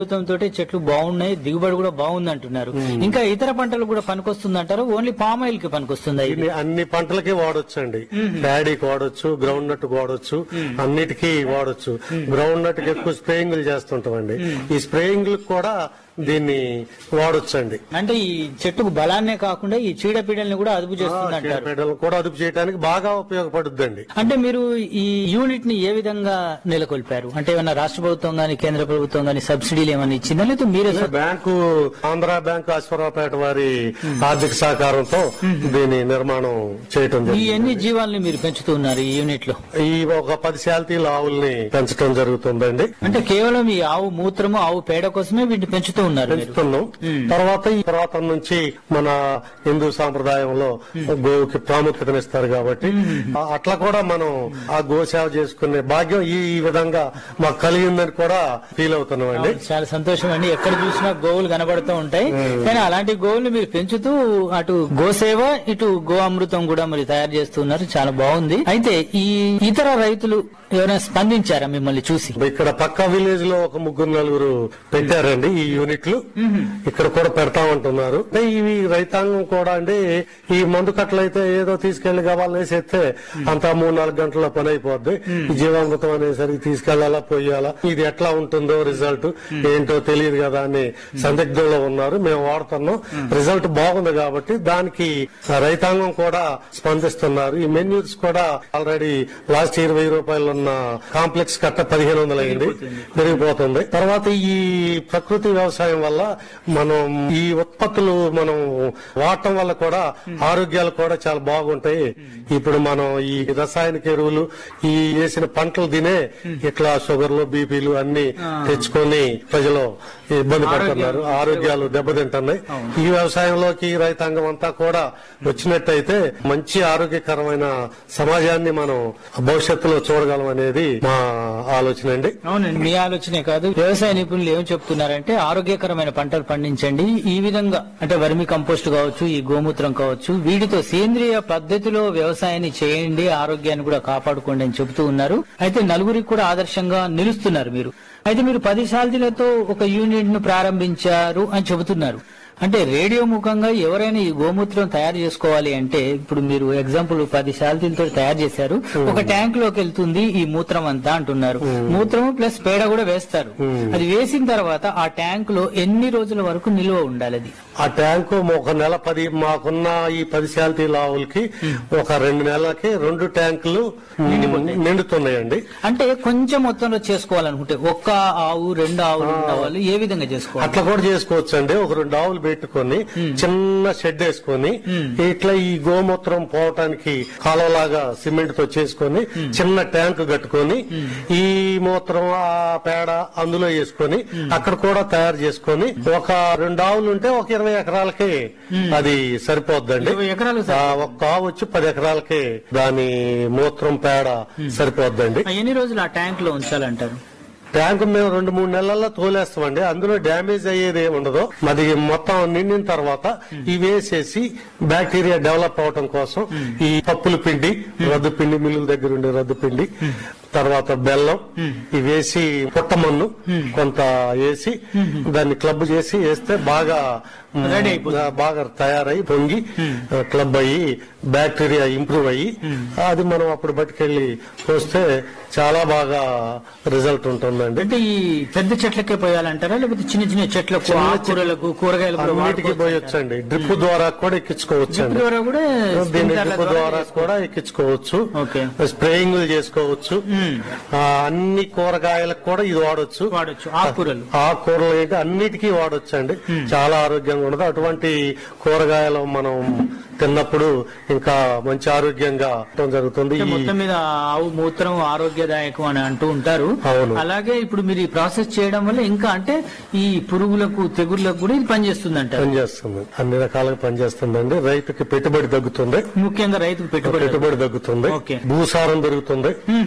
తోటి చెట్లు బాగున్నాయి దిగుబడి కూడా బాగుంది అంటున్నారు ఇంకా ఇతర పంటలు కూడా పనికొస్తుంది అంటారు ఓన్లీ పామ్ ఆయిల్ కి పనికొస్తుందా ఇది ఇది అన్ని పంటలకి వాడొచ్చండి ప్యాడీకి వాడొచ్చు గ్రౌండ్ నట్ వాడొచ్చు అన్నిటికీ వాడొచ్చు గ్రౌండ్ నట్ ఎక్కువ స్ప్రేయింగ్లు చేస్తుంటామండి ఈ స్ప్రేయింగ్లు కూడా దీన్ని వాడొచ్చండి అంటే ఈ చెట్టుకు బలాన్నే కాకుండా ఈ చీడపీడల్ని కూడా అదుపు చేస్తుంది అంటారు చీడపీడలను కూడా అదుపు చేయడానికి బాగా ఉపయోగపడుద్దండి అంటే మీరు ఈ యూనిట్ ని ఏ విధంగా నెలకొల్పారు అంటే ఏమన్నా రాష్ట్ర ప్రభుత్వం గాని కేంద్ర ప్రభుత్వం గాని సబ్సిడీలు ఏమైనా ఇచ్చిందా లేదా మీరే సొంత- బ్యాంకు ఆంధ్ర బ్యాంకు అశ్వరావుపేట వారి ఆర్థిక సహకారంతో దీని నిర్మాణం చేయటం ఈ జరిగింది ఎన్ని జీవాల్ని మీరు పెంచుతున్నారు ఈ యూనిట్ లో ఈ ఒక పది శాలతీల ఆవుల్ని పెంచడం జరుగుతుందండి అంటే కేవలం ఈ ఆవు మూత్రము ఆవు పేడ కోసమే వీటిని పెంచుతూ ఉన్నారు మీరు పెంచుతున్నాం తర్వాత ఈ పురాతన నుంచి మన హిందూ సాంప్రదాయంలో గోవుకి ప్రాముఖ్యతనిస్తారు కాబట్టి ఆ- అట్లా కూడా మనం ఆ గోసేవ చేసుకునే భాగ్యం ఈ ఈ విధంగా మాకు కలిగిందని కూడా ఫీల్ అవుతున్నాం అండి చాలా సంతోషం అండి ఎక్కడ చూసినా గోవులు కనబడుతూ ఉంటాయి కానీ అలాంటి గోవులు మీరు పెంచుతూ అటు గోసేవ ఇటు గో అమృతం కూడా మరి తయారు చేస్తున్నారు చాలా బాగుంది అయితే ఈ ఇతర రైతులు ఎవరైనా స్పందించారా మిమ్మల్ని చూసి ఇక్కడ పక్క విలేజ్ లో ఒక ముగ్గురు నలుగురు పెట్టారండి ఈ యూనిట్లు ఇక్కడ కూడా పెడతా ఉంటున్నారు అంటే ఇవి రైతాంగం కూడా అండి ఈ మందు కట్టలు అయితే ఏదో తీసుకెళ్లి గవాలు వేసేస్తే అంతా మూడు నాలుగు గంటల పని అయిపోద్ది ఈ జీవామృతం అనేసరికి తీసుకెళ్లాలా పోయాలా ఇది ఎట్లా ఉంటుందో రిజల్ట్ ఏంటో తెలియదు కదా అని సందిగ్ధంలో ఉన్నారు మేము వాడుతున్నాం రిజల్ట్ బాగుంది కాబట్టి దానికి రైతాంగం కూడా స్పందిస్తున్నారు ఈ మెన్యూస్ కూడా ఆల్రెడీ లాస్ట్ ఇయర్ వెయ్యి రూపాయలు ఉన్న కాంప్లెక్స్ కట్ట పదిహేను వందలు అయింది పెరిగిపోతుంది తర్వాత ఈ ప్రకృతి వ్యవసాయం వల్ల మనం ఈ ఉత్పత్తులు మనం వాడటం వల్ల కూడా ఆరోగ్యాలు కూడా చాలా బాగుంటాయి ఇప్పుడు మనం ఈ రసాయనిక ఎరువులు ఈ వేసిన పంటలు తినే ఇట్లా షుగర్లు బీపీలు అన్ని తెచ్చుకొని ప్రజలు ఇబ్బంది పడుతున్నారు ఆరోగ్యాలు దెబ్బతింటున్నాయి ఈ వ్యవసాయంలోకి రైతాంగం అంతా కూడా వచ్చినట్టయితే మంచి ఆరోగ్యకరమైన సమాజాన్ని మనం భవిష్యత్తులో చూడగలం అనేది మా ఆలోచన అండి అవునండి మీ ఆలోచనే కాదు వ్యవసాయ నిపుణులు ఏం చెప్తున్నారంటే ఆరోగ్యకరమైన పంటలు పండించండి ఈ విధంగా అంటే వర్మి కంపోస్ట్ కావచ్చు ఈ గోమూత్రం కావచ్చు వీటితో సేంద్రియ పద్ధతిలో వ్యవసాయాన్ని చేయండి ఆరోగ్యాన్ని కూడా కాపాడుకోండి అని చెబుతూ ఉన్నారు అయితే నలుగురికి కూడా ఆదర్శంగా నిలుస్తున్నారు మీరు అయితే మీరు పది సాలతీలతో ఒక యూనిట్ ను ప్రారంభించారు అని చెబుతున్నారు అంటే రేడియో ముఖంగా ఎవరైనా ఈ గోమూత్రం తయారు చేసుకోవాలి అంటే ఇప్పుడు మీరు ఎగ్జాంపుల్ పది శాలతీలతో తయారు చేశారు ఒక ట్యాంక్ లోకి వెళ్తుంది ఈ మూత్రం అంతా అంటున్నారు మూత్రం ప్లస్ పేడ కూడా వేస్తారు అది వేసిన తర్వాత ఆ ట్యాంక్ లో ఎన్ని రోజుల వరకు నిల్వ ఉండాలి అది ఆ ట్యాంకు ఒక నెల పది మాకున్న ఈ పది శాలతీ లావులకి ఒక రెండు నెలలకి రెండు ట్యాంకులు నిండుతున్నాయండి అంటే కొంచెం మొత్తంలో చేసుకోవాలనుకుంటే ఒక్క ఆవు రెండు ఆవులు ఉన్న వాళ్ళు ఏ విధంగా చేసుకోవాలి అట్లా కూడా చేసుకోవచ్చు అండి ఒక రెండు ఆవులు పెట్టుకొని చిన్న షెడ్ వేసుకొని ఇట్లా ఈ గోమూత్రం పోవటానికి కాలువలాగా సిమెంట్ తో చేసుకొని చిన్న ట్యాంక్ కట్టుకొని ఈ మూత్రం ఆ పేడ అందులో వేసుకొని అక్కడ కూడా తయారు చేసుకొని ఒక రెండు ఆవులు ఉంటే ఒక ఇరవై ఎకరాలకి అది సరిపోద్దండి ఇరవై ఎకరాలు ఆ, ఒక్క ఆవు వచ్చి పది ఎకరాలకి దాని మూత్రం పేడ సరిపోద్దండి ఎన్ని రోజులు ఆ ట్యాంక్ లో ఉంచాలంటారు ట్యాంకు మేము రెండు మూడు నెలల్లో తోలేస్తామండి అందులో డ్యామేజ్ అయ్యేది ఏమి ఉండదు అది మొత్తం నిండిన తర్వాత ఇవి వేసేసి బ్యాక్టీరియా డెవలప్ అవటం కోసం ఈ పప్పుల పిండి రద్దు పిండి మిల్లుల దగ్గర ఉండే రద్దు పిండి తర్వాత బెల్లం ఇవి వేసి పుట్టమన్ను కొంత వేసి దాన్ని క్లబ్ చేసి వేస్తే బాగా Ready అయిపోతుంది. ఆ, బాగా తయారై పొంగి ఆ, క్లబ్ అయ్యి బ్యాక్టీరియా ఇంప్రూవ్ అయ్యి అది మనం అప్పుడు పట్టుకెళ్లి పోస్తే చాలా బాగా రిజల్ట్ ఉంటుందండి అంటే ఈ పెద్ద చెట్లకే పోయాలంటారా లేకపోతే చిన్న చిన్న చెట్లకు చిన్న ఆకుకూరలకు కూరగాయలకు కూడా అన్నిటికీ వాడుకోవచ్చా? పోయొచ్చండి డ్రిప్ ద్వారా కూడా ఎక్కించుకోవచ్చు అండి ద్వారా కూడా దీన్ని స్ప్రింక్లర్ల డ్రిప్ ద్వారా ద్వారా కూడా ఎక్కించుకోవచ్చు ఓకే. స్ప్రేయింగ్ చేసుకోవచ్చు ఆ, అన్ని కూరగాయలకు కూడా ఇది వాడొచ్చు వాడొచ్చు ఆకుకూరలు ఆ కూరలు ఏంటి అన్నిటికీ వాడొచ్చు అండి చాలా ఆరోగ్యంగా ఉండదు అటువంటి కూరగాయలు మనం తిన్నప్పుడు ఇంకా మంచి ఆరోగ్యంగా ఉండటం జరుగుతుంది అంటే ఈ మొత్తం మీద ఆవు మూత్రం ఆరోగ్యదాయకం అని అంటూ ఉంటారు అవును. అలాగే ఇప్పుడు మీరు ఈ ప్రాసెస్ చేయడం వల్ల ఇంకా అంటే ఈ పురుగులకు తెగుళ్లకు కూడా ఇది పనిచేస్తుంది అంటారు పనిచేస్తుంది అన్ని రకాలుగా పనిచేస్తుందండి రైతుకి పెట్టుబడి తగ్గుతుంది ముఖ్యంగా రైతుకు పెట్టుబడి పెట్టుబడి తగ్గుతుంది ఓకే. భూసారం పెరుగుతుంది ఈ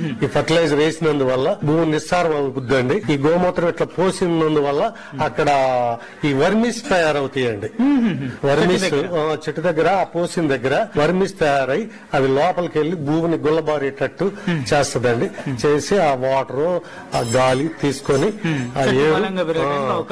ఫర్టిలైజర్ వేసినందువల్ల భూమి నిస్సారం అవుద్దండి ఈ గోమూత్రం ఇట్లా పోసినందువల్ల అక్కడ ఈ వర్మిస్ తయారవుతాయండి వర్మిస్ ఆ, చెట్టు దగ్గర ఆ పోసిన దగ్గర వర్మిస్ తయారై అవి లోపలికి వెళ్లి భూమిని గుల్లబారేటట్టు చేస్తదండి చేసి ఆ వాటర్ ఆ గాలి తీసుకొని ఆ చెట్టు ఏరు బలంగా పెరగడానికి ఆ, అవకాశం